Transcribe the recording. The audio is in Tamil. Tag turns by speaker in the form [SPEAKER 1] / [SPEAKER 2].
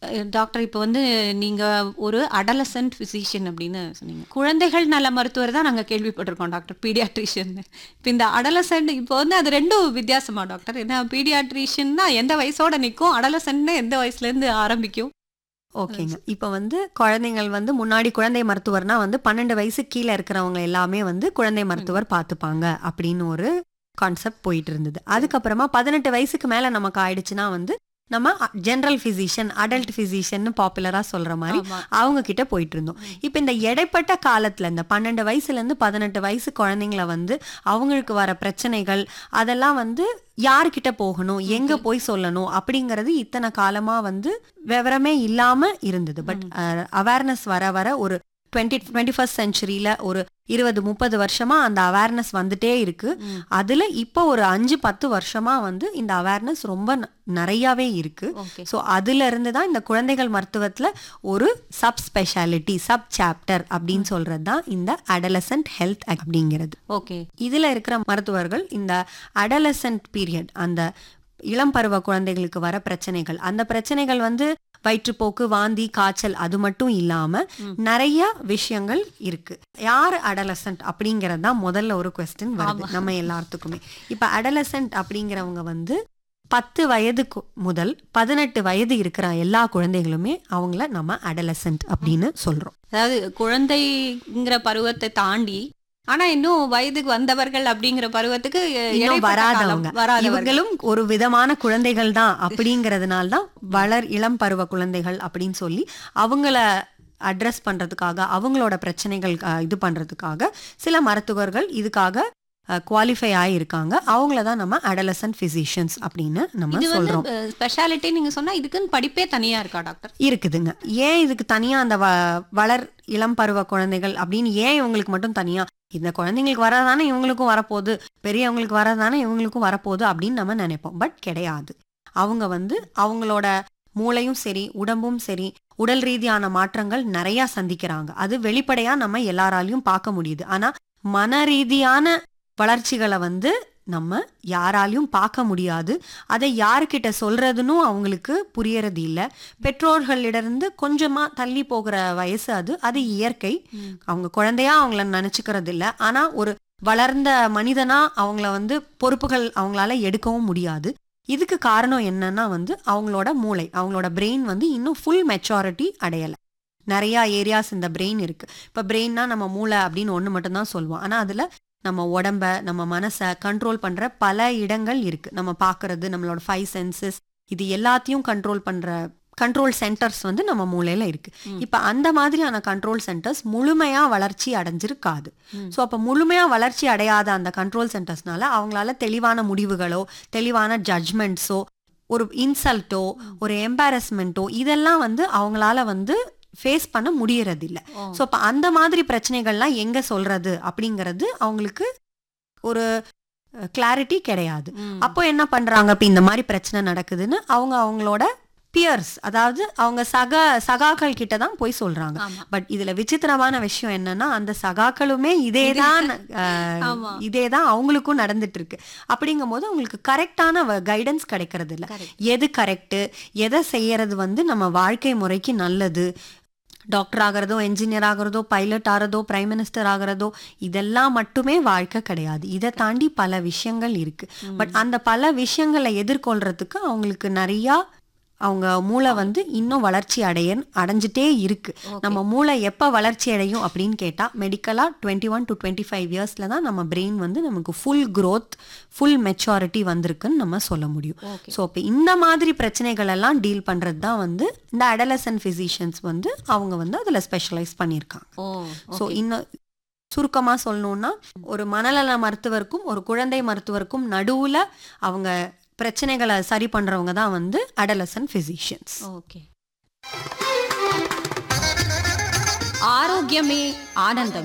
[SPEAKER 1] அஹ் டாக்டர் இப்போ வந்து நீங்க ஒரு அடலசன்ட் ஃபிசிஷியன் அப்படின்னு சொன்னீங்க குழந்தைகள் நல மருத்துவர் தான் நாங்க கேள்விப்பட்டிருக்கோம் டாக்டர் பீடியாட்ரிஷியன் இப்போ இந்த அடலசன்ட் இப்போ வந்து அது ரெண்டும் வித்தியாசமா டாக்டர் என்ன பீடியாட்ரிஷியன்னா எந்த வயசோட நிற்கும் அடலசன்ட்னா எந்த வயசுல இருந்து ஆரம்பிக்கும்
[SPEAKER 2] ஓகேங்க இப்போ வந்து குழந்தைகள் வந்து முன்னாடி குழந்தை மருத்துவர்னா வந்து பன்னெண்டு வயசு கீழே இருக்கிறவங்க எல்லாமே வந்து குழந்தை மருத்துவர் பார்த்துப்பாங்க அப்படின்னு ஒரு கான்செப்ட் போயிட்டு இருந்தது அதுக்கப்புறமா பதினெட்டு வயசுக்கு மேல நமக்கு ஆயிடுச்சுன்னா வந்து நம்ம ஜெனரல் ஃபிசிஷியன் அடல்ட் ஃபிசிஷியன் பாப்புலரா சொல்ற மாதிரி
[SPEAKER 1] ஆமா.
[SPEAKER 2] அவங்க கிட்ட போயிட்டு இருந்தோம் இப்போ இந்த இடைப்பட்ட காலத்துல இந்த பன்னெண்டு வயசுல இருந்து பதினெட்டு வயசு குழந்தைங்கள வந்து அவங்களுக்கு வர பிரச்சனைகள் அதெல்லாம் வந்து யார்கிட்ட போகணும் எங்க போய் சொல்லணும் அப்படிங்கிறது இத்தனை காலமா வந்து விவரமே இல்லாம இருந்தது பட் அவேர்னஸ் வர வர ஒரு டுவெண்ட்டி டுவெண்ட்டி ஃபர்ஸ்ட் செஞ்சுரியில ஒரு இருபது முப்பது வருஷமா அந்த அவேர்னஸ் வந்துட்டே இருக்கு
[SPEAKER 1] ம்.
[SPEAKER 2] அதுல இப்போ ஒரு அஞ்சு பத்து வருஷமா வந்து இந்த அவேர்னஸ் ரொம்ப ந- நிறையாவே இருக்கு
[SPEAKER 1] ஓகே
[SPEAKER 2] ஸோ அதுல இருந்து தான் இந்த குழந்தைகள் மருத்துவத்துல ஒரு சப் ஸ்பெஷாலிட்டி சப் சாப்டர் அப்படின்னு சொல்றது தான் இந்த அடலசன்ட் ஹெல்த் அப்படிங்கிறது
[SPEAKER 1] ஓகே
[SPEAKER 2] இதுல இருக்கிற மருத்துவர்கள் இந்த அடலசன்ட் பீரியட் அந்த இளம் பருவ குழந்தைகளுக்கு வர பிரச்சனைகள் அந்த பிரச்சனைகள் வந்து வயிற்றுப்போக்கு வாந்தி காய்ச்சல் அது மட்டும் இல்லாம நிறைய விஷயங்கள் இருக்கு யார் அடலசன்ட் அப்படிங்கறது தான் முதல்ல ஒரு கொஸ்டின் வருது நம்ம எல்லாத்துக்குமே இப்ப அடலசன்ட் அப்படிங்கிறவங்க வந்து பத்து வயதுக்கு முதல் பதினெட்டு வயது இருக்கிற எல்லா குழந்தைகளுமே அவங்கள நம்ம அடலசன்ட் அப்படின்னு சொல்றோம்
[SPEAKER 1] அதாவது குழந்தைங்கிற பருவத்தை தாண்டி ஆனா இன்னும் வயதுக்கு வந்தவர்கள் அப்படிங்கிற பருவத்துக்கு அஹ்,
[SPEAKER 2] இன்னும்
[SPEAKER 1] இடைப்பட்ட
[SPEAKER 2] வராதவங்க
[SPEAKER 1] காலம், வராதவர்கள்
[SPEAKER 2] இவங்களும் ஒரு விதமான குழந்தைகள் தான் அப்படிங்கறதுனால தான் வளர் இளம் பருவ குழந்தைகள் அப்படின்னு சொல்லி அவங்கள அட்ரஸ் பண்றதுக்காக அவங்களோட பிரச்சனைகள் அஹ், இது பண்றதுக்காக சில மருத்துவர்கள் இதுக்காக குவாலிஃபை ஆயிருக்காங்க அவங்கள தான் நம்ம அடலசன்ட் பிசிஷியன்ஸ் அப்படின்னு நம்ம
[SPEAKER 1] இது வந்து
[SPEAKER 2] சொல்றோம்
[SPEAKER 1] ஸ்பெஷாலிட்டி நீங்க சொன்னா இதுக்குன்னு படிப்பே தனியா இருக்கா டாக்டர்
[SPEAKER 2] இருக்குதுங்க ஏன் இதுக்கு தனியா அந்த வ- வளர் இளம் பருவ குழந்தைகள் அப்படின்னு ஏன் இவங்களுக்கு மட்டும் தனியா இந்த குழந்தைங்களுக்கு வரதானே இவங்களுக்கும் வரப்போகுது பெரியவங்களுக்கு வரதானே இவங்களுக்கும் வரப்போகுது அப்படின்னு நம்ம நினைப்போம் பட் கிடையாது அவங்க வந்து அவங்களோட மூளையும் சரி உடம்பும் சரி உடல் ரீதியான மாற்றங்கள் நிறைய சந்திக்கிறாங்க அது வெளிப்படையா நம்ம எல்லாராலையும் பார்க்க முடியுது ஆனா மன ரீதியான வளர்ச்சிகளை வந்து நம்ம யாராலையும் பார்க்க முடியாது அதை யாருக்கிட்ட சொல்றதுன்னு அவங்களுக்கு புரியறது இல்ல பெற்றோர்களிடந்து கொஞ்சமா தள்ளி போகிற வயசு அது அது இயற்கை அவங்க குழந்தையா அவங்கள நினைச்சுக்கிறது இல்ல ஆனா ஒரு வளர்ந்த மனிதனா அவங்கள வந்து பொறுப்புகள் அவங்களால எடுக்கவும் முடியாது இதுக்கு காரணம் என்னன்னா வந்து அவங்களோட மூளை அவங்களோட பிரெயின் வந்து இன்னும் ஃபுல் மெச்சாரிட்டி அடையல நிறைய ஏரியாஸ் இந்த பிரெயின் இருக்கு இப்ப பிரெயின்னா நம்ம மூளை அப்படின்னு ஒண்ணு மட்டும்தான் சொல்லுவோம் ஆனா அதுல நம்ம உடம்ப நம்ம மனசை கண்ட்ரோல் பண்ற பல இடங்கள் இருக்கு நம்ம பார்க்கிறது நம்மளோட ஃபைவ் சென்சஸ் இது எல்லாத்தையும் கண்ட்ரோல் பண்ற கண்ட்ரோல் சென்டர்ஸ் வந்து நம்ம மூளையில இருக்கு
[SPEAKER 1] ம்.
[SPEAKER 2] இப்ப அந்த மாதிரியான கண்ட்ரோல் சென்டர்ஸ் முழுமையா வளர்ச்சி அடைஞ்சிருக்காது
[SPEAKER 1] ம்.
[SPEAKER 2] ஸோ அப்ப முழுமையா வளர்ச்சி அடையாத அந்த கண்ட்ரோல் சென்டர்ஸ்னால அவங்களால தெளிவான முடிவுகளோ தெளிவான ஜட்ஜ்மெண்ட்ஸோ ஒரு இன்சல்ட்டோ ஒரு எம்பாரஸ்மெண்ட்டோ இதெல்லாம் வந்து அவங்களால வந்து ஃபேஸ் பண்ண முடியறதில்ல
[SPEAKER 1] ஓ.
[SPEAKER 2] ஸோ அப்ப அந்த மாதிரி பிரச்சனைகள்லாம் எங்க சொல்றது அப்படிங்கிறது அவங்களுக்கு ஒரு கிளாரிட்டி கிடையாது
[SPEAKER 1] ம்.
[SPEAKER 2] அப்போ என்ன பண்றாங்க இப்ப இந்த மாதிரி பிரச்சனை நடக்குதுன்னு அவங்க அவங்களோட பியர்ஸ் அதாவது அவங்க சக சகாக்கள் கிட்ட தான் போய் சொல்றாங்க
[SPEAKER 1] ஆமா
[SPEAKER 2] பட் இதுல விசித்திரமான விஷயம் என்னன்னா அந்த சகாக்களுமே இதேதான் அஹ்,
[SPEAKER 1] ஆமா.
[SPEAKER 2] இதேதான் அவங்களுக்கும் நடந்துட்டு இருக்கு அப்படிங்கும் போது அவங்களுக்கு கரெக்டான கைடன்ஸ் கிடைக்கிறது இல்ல
[SPEAKER 1] Correct.
[SPEAKER 2] எது கரெக்ட் எதை செய்யறது வந்து நம்ம வாழ்க்கை முறைக்கு நல்லது டாக்டர் ஆகிறதோ என்ஜினியர் ஆகிறதோ பைலட் ஆகிறதோ பிரைம் மினிஸ்டர் ஆகிறதோ இதெல்லாம் மட்டுமே வாழ்க்கை கிடையாது இதை தாண்டி பல விஷயங்கள் இருக்கு பட் அந்த பல விஷயங்களை எதிர்கொள்றதுக்கு அவங்களுக்கு நிறைய அவங்க மூளை வந்து இன்னும் வளர்ச்சி அடைய அடைஞ்சிட்டே இருக்கு நம்ம மூளை எப்ப வளர்ச்சி அடையும் அப்படின்னு கேட்டா மெடிக்கலா twenty one to twenty five இயர்ஸ்ல தான் நம்ம பிரெயின் வந்து நமக்கு ஃபுல் growth ஃபுல் மெச்சாரிட்டி வந்திருக்குன்னு நம்ம சொல்ல முடியும்
[SPEAKER 1] ஓகே
[SPEAKER 2] ஸோ இப்போ இந்த மாதிரி பிரச்சனைகள் எல்லாம் டீல் பண்றது தான் வந்து இந்த அடலசன் ஃபிசிஷியன்ஸ் வந்து அவங்க வந்து அதுல ஸ்பெஷலைஸ் பண்ணியிருக்காங்க
[SPEAKER 1] ஓ
[SPEAKER 2] ஸோ இன்னும் சுருக்கமா சொல்லணும்னா ஒரு மனநல மருத்துவருக்கும் ஒரு குழந்தை மருத்துவருக்கும் நடுவுல அவங்க பிரச்சனைகளை சரி பண்றவங்க தான் வந்து அடலசன் ஃபிசிஷியன்ஸ்
[SPEAKER 1] ஓகே ஆரோக்கியமே ஆனந்தம்